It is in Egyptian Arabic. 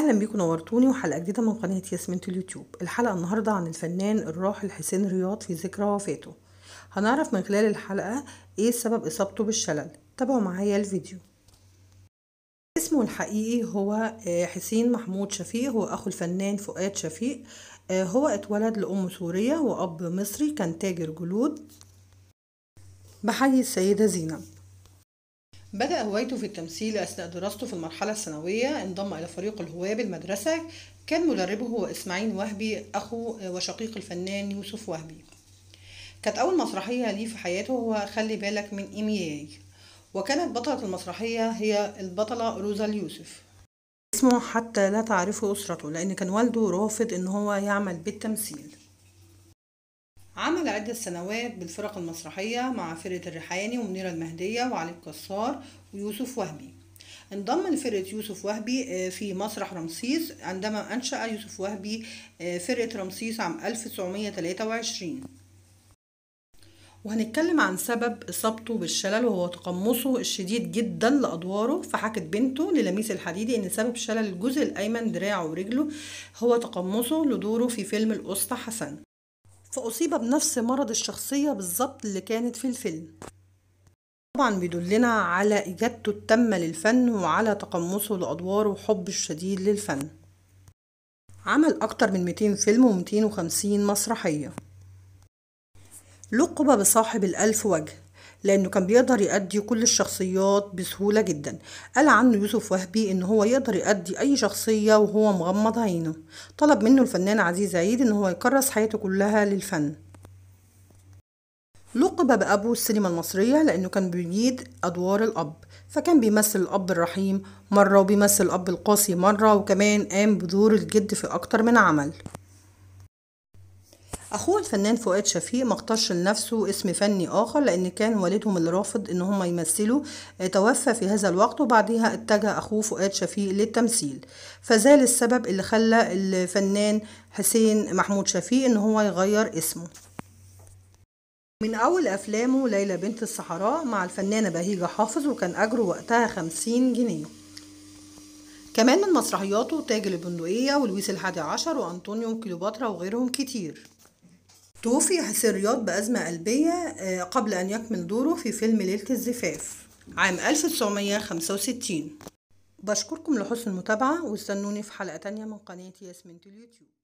اهلا بيكم نورتوني وحلقه جديده من قناه ياسمين اليوتيوب الحلقه النهارده عن الفنان الراحل حسين رياض في ذكرى وفاته هنعرف من خلال الحلقه ايه سبب اصابته بالشلل تابعوا معايا الفيديو اسمه الحقيقي هو حسين محمود شفيق هو اخو الفنان فؤاد شفيق هو اتولد لام سوريه واب مصري كان تاجر جلود بحي السيده زينب بدأ هوايته في التمثيل أثناء دراسته في المرحلة الثانوية انضم إلى فريق الهواة بالمدرسة كان مدربه هو إسماعيل وهبي أخو وشقيق الفنان يوسف وهبي كانت أول مسرحية ليه في حياته هو خلي بالك من إيمياي وكانت بطلة المسرحية هي البطلة روزا اليوسف اسمه حتى لا تعرفه أسرته لأن كان والده رافض إن هو يعمل بالتمثيل عمل عدة سنوات بالفرق المسرحية مع فرقة الريحاني ومنيرة المهدية وعلي الكسار ويوسف وهبي انضم لفرقة يوسف وهبي في مسرح رمسيس عندما أنشأ يوسف وهبي فرقة رمسيس عام 1923 وهنتكلم عن سبب إصابته بالشلل وهو تقمصه الشديد جدا لأدواره فحكت بنته للميس الحديدي إن سبب شلل الجزء الأيمن دراعه ورجله هو تقمصه لدوره في فيلم الأسطى حسن فأصيب بنفس مرض الشخصية بالظبط اللي كانت في الفيلم طبعا بيدلنا على إجابته التامة للفن وعلى تقمصه لأدواره وحبه الشديد للفن عمل أكتر من 200 فيلم و250 مسرحية لقب بصاحب الألف وجه لأنه كان بيقدر يأدي كل الشخصيات بسهولة جدا قال عنه يوسف وهبي إن هو يقدر يأدي أي شخصية وهو مغمض عينه طلب منه الفنان عزيز عيد إن هو يكرس حياته كلها للفن لقب بأبو السينما المصرية لأنه كان بيجيد أدوار الأب فكان بيمثل الأب الرحيم مرة وبيمثل الأب القاسي مرة وكمان قام بدور الجد في أكتر من عمل اخوه الفنان فؤاد شفيق ما اختارش لنفسه اسم فني اخر لان كان والدهم اللي رافض ان هم يمثلوا توفى في هذا الوقت وبعدها اتجه اخوه فؤاد شفيق للتمثيل فزال السبب اللي خلى الفنان حسين محمود شفيق ان هو يغير اسمه من أول أفلامه ليلى بنت الصحراء مع الفنانة بهيجة حافظ وكان أجره وقتها خمسين جنيه كمان من مسرحياته تاج البندقية ولويس الحادي عشر وأنطونيو وكليوباترا وغيرهم كتير توفي حسين رياض بأزمة قلبية قبل أن يكمل دوره في فيلم ليلة الزفاف عام 1965 بشكركم لحسن المتابعة واستنوني في حلقة تانية من قناة ياسمين اليوتيوب